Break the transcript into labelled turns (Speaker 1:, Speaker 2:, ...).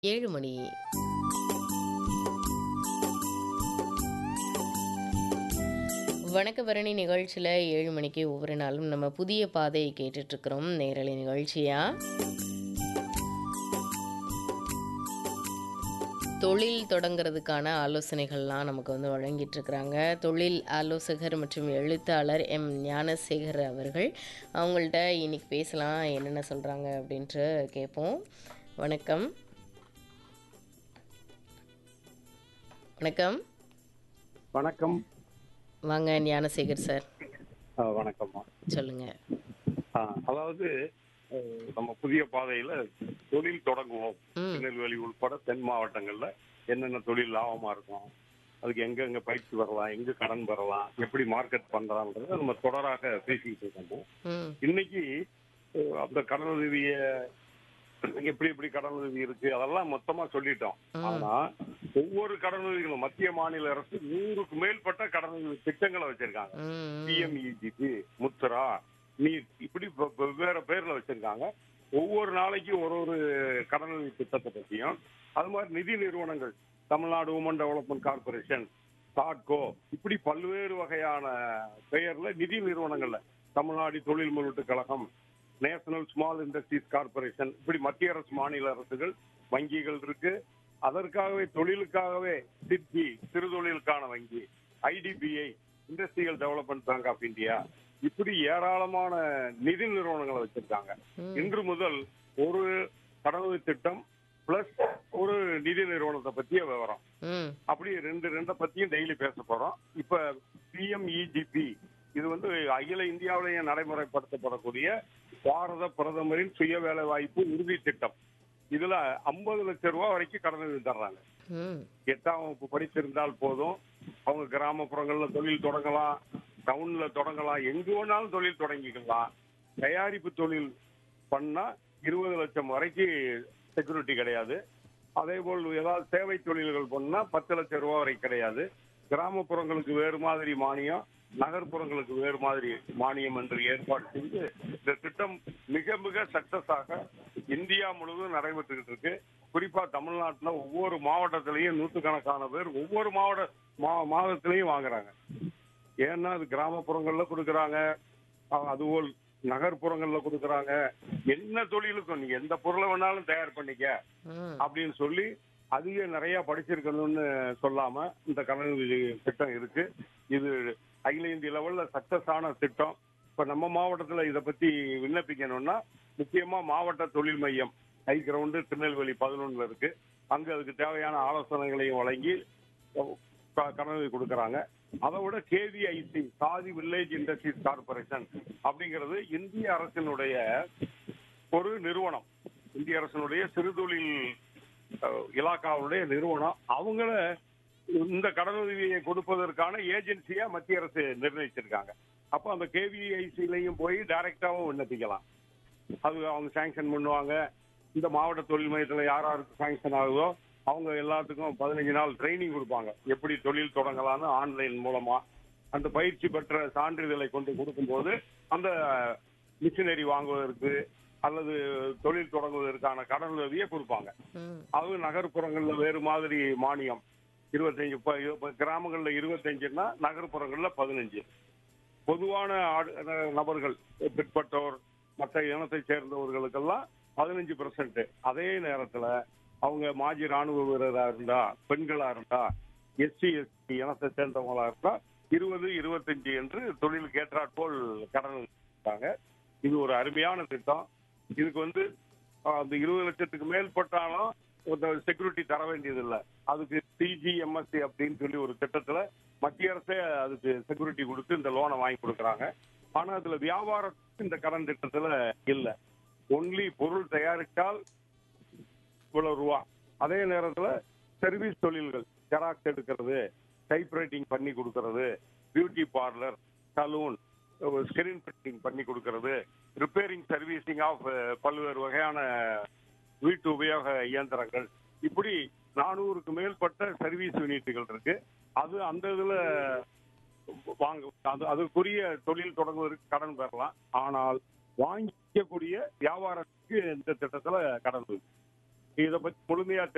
Speaker 1: 7 மணி. வணக்க பரணி நிகழ்ச்சியில 7 மணிக்கு ஒவ்வொரு நாளும் நம்ம புதிய பாதை கேட்டுட்ருக்கிறோம் நேரலை நிகழ்ச்சியா. தொழில் தொடங்குறதுக்கான ஆலோசனைகள்லாம் நமக்கு வந்து வழங்கிட்டுருக்குறாங்க. தொழில் ஆலோசகர் மற்றும் எழுத்தாளர் எம். ஞானசேகர் அவர்கள். அவங்கள்ட்ட இன்னைக்கு பேசலாம் என்னென்ன சொல்றாங்க அப்படின்ட்டு கேட்போம். வணக்கம். வணக்கம்.
Speaker 2: வணக்கம்.
Speaker 1: வாங்க ஞானசேகர் சார்.
Speaker 2: ஆ வணக்கம்மா.
Speaker 1: சொல்லுங்க.
Speaker 2: ஆ அதாவது அ நம்ம புதிய பாதையில தொழில் தொடங்குவோம்.
Speaker 1: ம்.
Speaker 2: திருநெல்வேலி உட்பட தென் மாவட்டங்கள்ல என்னென்ன தொழில் லாபமா இருக்கும்? அதுக்கு எங்கெங்க பயிற்சி பெறலாம்? எங்க கடன் பெறலாம்? எப்படி மார்க்கெட் பண்றலாம்ன்றத நம்ம தொடராக பேசிக்கிட்டு இருக்கோம்.
Speaker 1: ம்.
Speaker 2: இன்னைக்கு அ அந்த கடனுதவிய எப்படி எப்படி கடனுதவி இருக்கு அதெல்லாம் மொத்தமா சொல்லிட்டோம்.
Speaker 1: ம்.
Speaker 2: ஆனா ஒவ்வொரு கடனுதவிகளும் மத்திய மாநில அரசு 100க்கு மேற்பட்ட கடனுதவி திட்டங்களை வச்சிருக்காங்க.
Speaker 1: ம், ம்.
Speaker 2: பிஎம்இஜிபி, முத்ரா, நீட் இப்படி வெ- வெவ்வேறு பேர்ல வச்சிருக்காங்க. ஒவ்வொரு நாளைக்கு ஒரு ஒரு கடனுதவி திட்டத்தை பத்தியும் அது மாதிரி நிதி நிறுவனங்கள் தமிழ்நாடு உமன் டெவலப்மெண்ட் கார்பரேஷன், தாட்கோ இப்படி பல்வேறு வகையான பெயர்ல நிதி நிறுவனங்கள்ல தமிழ்நாடு தொழில் முதலீட்டு கழகம், நேஷனல் ஸ்மால் இண்டஸ்ட்ரீஸ் கார்பரேஷன் இப்படி மத்திய அரசு மாநில அரசுகள் வங்கிகள் இருக்கு. அதற்காகவே தொழிலுக்காகவே சிட்பி சிறு தொழிலுக்கான வங்கி, IDBI industrial development bank of India இப்படி ஏராளமான நிதி நிறுவனங்களை வச்சிருக்காங்க.
Speaker 1: ம்.
Speaker 2: இன்று முதல் ஒரு கடனுதவி திட்டம் பிளஸ் ஒரு நிதி நிறுவனத்தை பத்திய விவரம்.
Speaker 1: ம்.
Speaker 2: அப்படி ரெண்டு ரெண்ட பத்தியும் டெய்லி பேச போறோம். இப்ப பிஎம்இஜிபி இது வந்து அகில இந்தியாவிலேயே நடைமுறைப்படுத்தப்படக்கூடிய பாரத பிரதமரின் சுய வேலை வாய்ப்பு உறுதி திட்டம். இதுல 50 லட்சம் ரூபாய் வரைக்கும் கடனுதவி தர்றாங்க.
Speaker 1: ம்.
Speaker 2: எட்டாம் வகுப்பு படிச்சிருந்தால் போதும் அவங்க கிராமப்புறங்கள்ல தொழில் தொடங்கலாம் டவுன்ல தொடங்கலாம் எங்க வேணாலும் தொழில் தொடங்கிக்கலாம் தயாரிப்பு தொழில் பண்ணா இருபது லட்சம் வரைக்கும் செக்யூரிட்டி கிடையாது அதே போல் ஏதாவது சேவை தொழில்கள் பண்ணா பத்து லட்சம் ரூபாய் வரை கிடையாது கிராமப்புறங்களுக்கு வேறு மாதிரி மானியம் நகர்ப்புறங்களுக்கு வேறு மாதிரி மானியம் என்று ஏற்பாடு செய்து இந்த திட்டம் மிக மிக சக்சஸ் ஆக இந்தியா முழுவதும் நடைபெற்றுக்கிட்டு இருக்கு குறிப்பா தமிழ்நாட்டுல ஒவ்வொரு மாவட்டத்திலையும் நூற்றுக்கணக்கான பேர் ஒவ்வொரு மாவட்ட மா- மாதத்திலையும் வாங்குறாங்க ஏன்னா அது கிராமப்புறங்கள்ல கொடுக்கறாங்க அ- அதுபோல் நகர்ப்புறங்கள்ல கொடுக்கறாங்க என்ன தொழிலுக்கும் நீங்க எந்த பொருளை வேணாலும் தயார் பண்ணிக்க
Speaker 1: ம்.
Speaker 2: அப்படின்னு சொல்லி அதிக நிறைய படிச்சிருக்கணும்னு சொல்லாம இந்த கடனுதவி திட்டம் இருக்கு இது அகில இந்திய லெவல்ல சக்சஸ் ஆன திட்டம் இப்ப நம்ம மாவட்டத்துல இத பத்தி விண்ணப்பிக்கணும்னா முக்கியமா மாவட்ட தொழில் மையம் ஹை கிரவுண்டு திருநெல்வேலி பதினொன்னுல இருக்கு அங்க அதுக்கு தேவையான ஆலோசனைகளையும் வழங்கி க- கடனுதவி கொடுக்கறாங்க அதை விட கேவிஐசி சாதி வில்லேஜ் இண்டஸ்ட்ரீஸ் கார்பரேஷன் அப்படிங்கிறது இந்திய அரசினுடைய ஒரு நிறுவனம் இந்திய அரசினுடைய சிறுதொழில் அஹ், இலாக்காவுடைய நிறுவனம் அவங்கள இந்த கடனுதவியை கொடுப்பதற்கான ஏஜென்சியா மத்திய அரசு நிர்ணயிச்சிருக்காங்க அப்ப அந்த கேவிஐசிலையும் போய் டைரக்டாவும் விண்ணப்பிக்கலாம் அது அவங்க சாங்ஷன் பண்ணுவாங்க இந்த மாவட்ட தொழில் மையத்துல யார் யாருக்கு சாங்ஷன் ஆகுதோ அவங்க எல்லாத்துக்கும் பதினஞ்சு நாள் ட்ரைனிங் கொடுப்பாங்க எப்படி தொழில் தொடங்கலாம்னு ஆன்லைன் மூலமா அந்த பயிற்சி பெற்ற சான்றிதழை கொண்டு கொடுக்கும்போது அந்த மிஷினரி வாங்குவதற்கு அல்லது தொழில் தொடங்குவதற்கான கடனுதவியை கொடுப்பாங்க
Speaker 1: ம்.
Speaker 2: அது நகர்ப்புறங்கள்ல வேறு மாதிரி மானியம் இருபத்தஞ்சு இப்ப இப்ப கிராமங்கள்ல இருபத்தஞ்சுன்னா நகர்ப்புறங்கள்ல பதினஞ்சு பொதுவான ஆடு- அஹ் நபர்கள் பிற்பட்டோர் மற்ற இனத்தை சேர்ந்தவர்களுக்கெல்லாம் பதினஞ்சு பெர்சன்ட் அதே நேரத்துல அவங்க மாஜி ராணுவ வீரரா இருந்தா பெண்களா இருந்தா எஸ்சி எஸ்டி இனத்தை சேர்ந்தவங்களா இருந்தா இருபது இருபத்தஞ்சு என்று தொழிலுக்கு ஏற்றாற்போல் கடன் கொடுத்தாங்க இது ஒரு அருமையான திட்டம் இதுக்கு வந்து அஹ், அந்த இருபது லட்சத்துக்கு மேற்பட்டாலும் செக்யூரிட்டி தர வேண்டியது இல்ல அதுக்கு சிஜிஎம்எஸ்சி அப்படின்னு சொல்லி ஒரு திட்டத்துல மத்திய அரசே அதுக்கு செக்யூரிட்டி கொடுத்து இந்த லோனை வாங்கி கொடுக்கறாங்க ஆனா அதுல வியாபாரத்துக்கு இந்த கடன் திட்டத்துல இல்ல ஒன்லி பொருள் தயாரித்தால் இவ்வளவு ரூபா அதே நேரத்துல சர்வீஸ் தொழில்கள் ஜெராக்ஸ் எடுக்கிறது டைப் ரைட்டிங் பண்ணி கொடுக்கறது beauty parlour saloon screen printing பண்ணி கொடுக்கறது ரிப்பேரிங் சர்வீசிங் ஆஃப் பல்வேறு வகையான வீட்டு உபயோக இயந்திரங்கள் இப்படி நானூறுக்கு மேற்பட்ட சர்வீஸ் யூனிட்டுகள் இருக்கு அது அந்த இதுல வாங்க அது அதுக்குரிய தொழில் தொடங்குவதற்கு கடன் பெறலாம் ஆனால் வாங்கிக்கக்கூடிய வியாபாரத்துக்கு இந்த திட்டத்துல கடன் இருக்கு இதை பத்தி முழுமையா